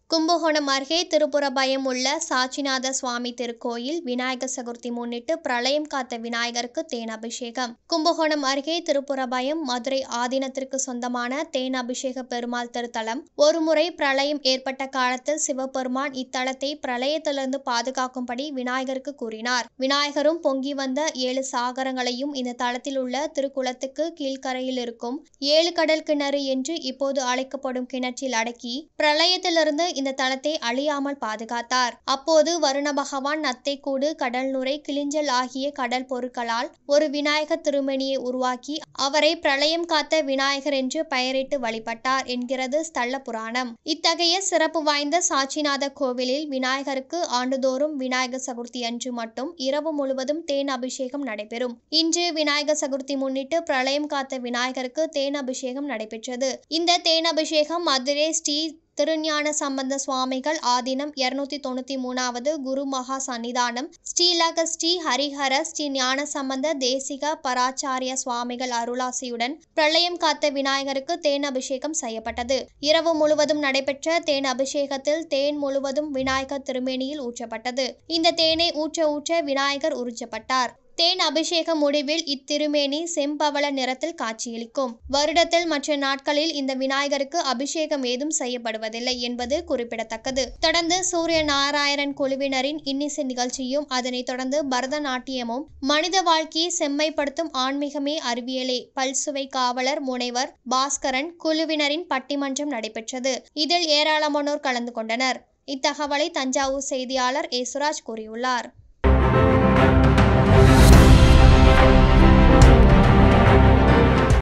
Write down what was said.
கும்பகோணம் அருகே திருப்புறபயம் உள்ள சாச்சிநாத சுவாமி திருக்கோயில் விநாயகர் சதுர்த்தி முன்னிட்டு பிரளயம் காத்த விநாயகருக்கு தேன் அபிஷேகம் கும்பகோணம் அருகே திருப்புறபயம் மதுரை ஆதீனத்திற்கு சொந்தமான தேன் அபிஷேக பெருமாள் திருத்தலம் ஒருமுறை பிரளயம் ஏற்பட்ட காலத்தில் சிவபெருமான் இத்தலத்தை பிரளயத்திலிருந்து பாதுகாக்கும்படி விநாயகருக்கு கூறினார் விநாயகரும் பொங்கி வந்த ஏழு சாகரங்களையும் இந்த தலத்தில் உள்ள திருக்குளத்துக்கு கீழ்க்கரையில் இருக்கும் ஏழு கடல் கிணறு என்று இப்போது அழைக்கப்படும் கிணற்றில் அடக்கி பிரளயத்திலிருந்து இந்த தலத்தை அழியாமல் பாதுகாத்தார் அப்போது வருண பகவான் நத்தைக்கூடு கடல் நுரை கிளிஞ்சல் ஆகிய கடல் பொருட்களால் ஒரு விநாயகர் திருமணியை உருவாக்கி அவரை பிரளயம் காத்த விநாயகர் என்று பெயரிட்டு வழிபட்டார் என்கிறது ஸ்தல புராணம் இத்தகைய சிறப்பு வாய்ந்த சாட்சிநாத கோவிலில் விநாயகருக்கு ஆண்டுதோறும் விநாயகர் சதுர்த்தி அன்று மட்டும் இரவு முழுவதும் தேன் அபிஷேகம் நடைபெறும் இன்று விநாயகர் சதுர்த்தி முன்னிட்டு பிரளயம் காத்த விநாயகருக்கு தேன் அபிஷேகம் நடைபெற்றது இந்த தேன் அபிஷேகம் மதுரை ஸ்ரீ திருஞான சம்பந்த சுவாமிகள் ஆதீனம் இருநூத்தி தொண்ணூத்தி மூணாவது குரு மகா சன்னிதானம் ஸ்ரீலக ஸ்ரீ ஹரிஹர ஸ்ரீ ஞான சம்பந்த தேசிக பராச்சாரிய சுவாமிகள் அருளாசியுடன் பிரளயம் காத்த விநாயகருக்கு தேன் அபிஷேகம் செய்யப்பட்டது இரவு முழுவதும் நடைபெற்ற தேன் அபிஷேகத்தில் தேன் முழுவதும் விநாயகர் திருமேனியில் ஊற்றப்பட்டது இந்த தேனை ஊற்ற ஊற்ற விநாயகர் உறிஞ்சப்பட்டார் தேன் அபிஷேக முடிவில் இத்திருமேனி செம்பவள நிறத்தில் காட்சியளிக்கும் வருடத்தில் மற்ற நாட்களில் இந்த விநாயகருக்கு அபிஷேகம் ஏதும் செய்யப்படுவதில்லை என்பது குறிப்பிடத்தக்கது தொடர்ந்து சூரிய நாராயணன் குழுவினரின் இன்னிசை நிகழ்ச்சியும் அதனைத் தொடர்ந்து பரதநாட்டியமும் மனித வாழ்க்கையை செம்மைப்படுத்தும் ஆன்மீகமே அறிவியலே பல்சுவை காவலர் முனைவர் பாஸ்கரன் குழுவினரின் பட்டிமன்றம் நடைபெற்றது இதில் ஏராளமானோர் கலந்து கொண்டனர் இத்தகவலை தஞ்சாவூர் செய்தியாளர் ஏசுராஜ் கூறியுள்ளார்